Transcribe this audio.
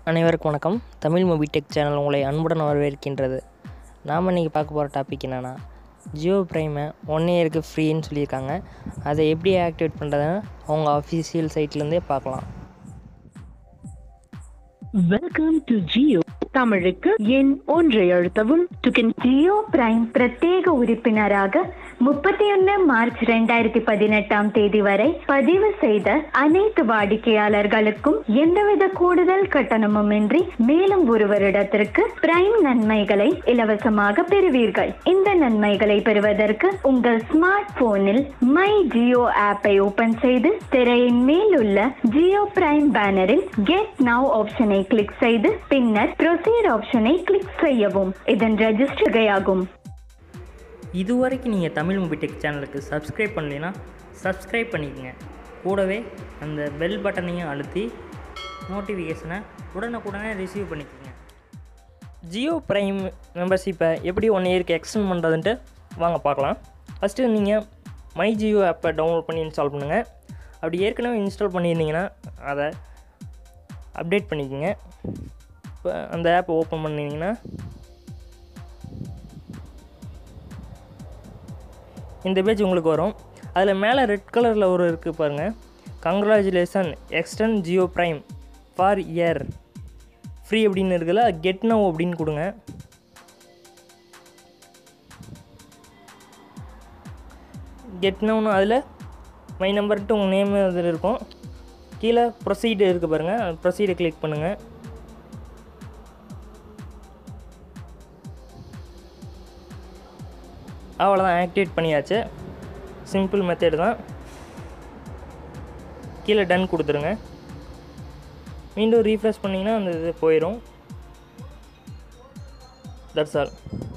அனைவருக்கும் வணக்கம் Tamil Mobi tech channel உங்களை அன்புடன் வரவேற்கின்றது நாம் இன்றைக்கி பார்க்க போகிற டாபிக் என்னென்னா ஜியோ ப்ரைமை ஒன் இயருக்கு ஃப்ரீன்னு சொல்லியிருக்காங்க அதை எப்படி ஆக்டிவேட் பண்ணுறதுன்னு அவங்க அஃபிஷியல் சைட்லேருந்தே பார்க்கலாம் வெல்கம் டு ஜியோ தமிழுக்கு எண் ஒன்றை அழுத்தவும் டு ஜியோ பிரைம் பிரத்யேக உறுப்பினராக முப்பத்தி ஒன்று மார்ச் ரெண்டாயிரத்தி பதினெட்டாம் தேதி வரை பதிவு செய்த அனைத்து வாடிக்கையாளர்களுக்கும் எந்தவித கூடுதல் கட்டணமும் இன்றி மேலும் ஒரு வருடத்திற்கு பிரைம் நன்மைகளை இலவசமாக பெறுவீர்கள் இந்த நன்மைகளை பெறுவதற்கு உங்கள் ஸ்மார்ட் போனில் மை ஜியோ ஆப்பை ஓபன் செய்து திரையின் மேல் உள்ள ஜியோ பிரைம் பேனரில் கெட் நவ் ஆப்ஷனை கிளிக் செய்து பின்னர் ப்ரொசீட் ஆப்ஷனை கிளிக் செய்யவும் இதன் ரெஜிஸ்டர் ஆகும் இதுவரைக்கும் நீங்கள் தமிழ் மொபி டெக் சேனலுக்கு சப்ஸ்கிரைப் பண்ணலைன்னா சப்ஸ்கிரைப் பண்ணிக்கங்க கூடவே அந்த பெல் பட்டனையும் அழுத்தி நோட்டிஃபிகேஷனை உடனுக்குடனே ரிசீவ் பண்ணிக்கோங்க ஜியோ ப்ரைம் மெம்பர்ஷிப்பை எப்படி ஒன் இயருக்கு எக்ஸ்டெண்ட் பண்ணுறதுன்ட்டு வாங்க பார்க்கலாம் ஃபஸ்ட்டு நீங்கள் மை ஜியோ ஆப்பை டவுன்லோட் பண்ணி இன்ஸ்டால் பண்ணுங்கள் அப்படி ஏற்கனவே இன்ஸ்டால் பண்ணியிருந்தீங்கன்னா அதை அப்டேட் பண்ணிக்கோங்க இப்போ அந்த ஆப்பை ஓப்பன் பண்ணிங்கன்னா இந்த பேஜ் உங்களுக்கு வரும் அதில் மேலே ரெட் கலரில் ஒரு இருக்குது பாருங்கள் congratulation extend Jio prime for year free அப்படின்னு இருக்குல்ல கெட் நவ் அப்படின்னு கொடுங்க கெட் நவ்னு அதில் மை நம்பர்ட்டு உங்கள் நேம் அதில் இருக்கும் கீழே ப்ரொசீடு இருக்குது பாருங்கள் ப்ரொசீடை கிளிக் பண்ணுங்கள் அவ்வளோதான் ஆக்டிவேட் பண்ணியாச்சு சிம்பிள் மெத்தேடு தான் கீழே டன் கொடுத்துருங்க மீண்டும் ரீஃப்ரெஷ் பண்ணிங்கன்னா அந்த இது போயிடும் தட்ஸ் ஆல்